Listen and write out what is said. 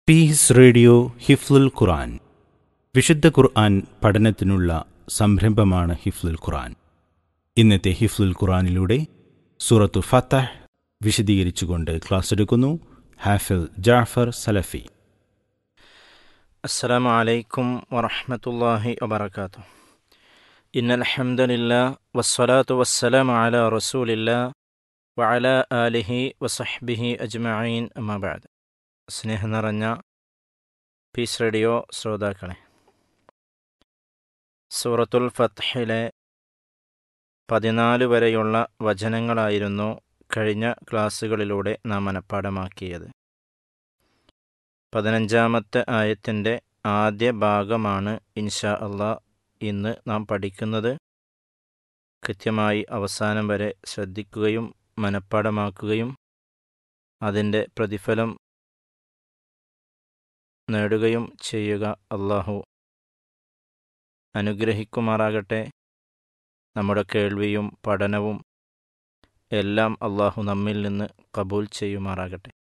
piece radio ഹിഫ്ലുൽ ഖുർആൻ വിശുദ്ധ ഖുർആൻ പഠനത്തിനുള്ള സംരംഭമാണ് ഹിഫ്ലുൽ ഖുർആൻ ഇന്നത്തെ ഹിഫ്ലുൽ ഖുർആനിലൂടെ സൂറത്തു ഫത്തഹ് വിശദീകരിച്ചുകൊണ്ട് ക്ലാസ് എടുക്കുന്നു ഹാഫിൽ ജാഫർ സലഫി السلام عليكم ورحمة الله وبركاته إن الحمد لله والصلاة والسلام على رسول الله وعلى آله وصحبه أجمعين أما بعد സ്നേഹം നിറഞ്ഞ പീസ് റേഡിയോ ശ്രോതാക്കളെ സൂറത്തുൽ ഫത്ഹിലെ പതിനാല് വരെയുള്ള വചനങ്ങളായിരുന്നു കഴിഞ്ഞ ക്ലാസ്സുകളിലൂടെ നാം മനഃപ്പാടമാക്കിയത് പതിനഞ്ചാമത്തെ ആയത്തിൻ്റെ ആദ്യ ഭാഗമാണ് ഇൻഷാ അള്ളാ ഇന്ന് നാം പഠിക്കുന്നത് കൃത്യമായി അവസാനം വരെ ശ്രദ്ധിക്കുകയും മനഃപ്പാടമാക്കുകയും അതിൻ്റെ പ്രതിഫലം നേടുകയും ചെയ്യുക അള്ളാഹു അനുഗ്രഹിക്കുമാറാകട്ടെ നമ്മുടെ കേൾവിയും പഠനവും എല്ലാം അള്ളാഹു നമ്മിൽ നിന്ന് കബൂൽ ചെയ്യുമാറാകട്ടെ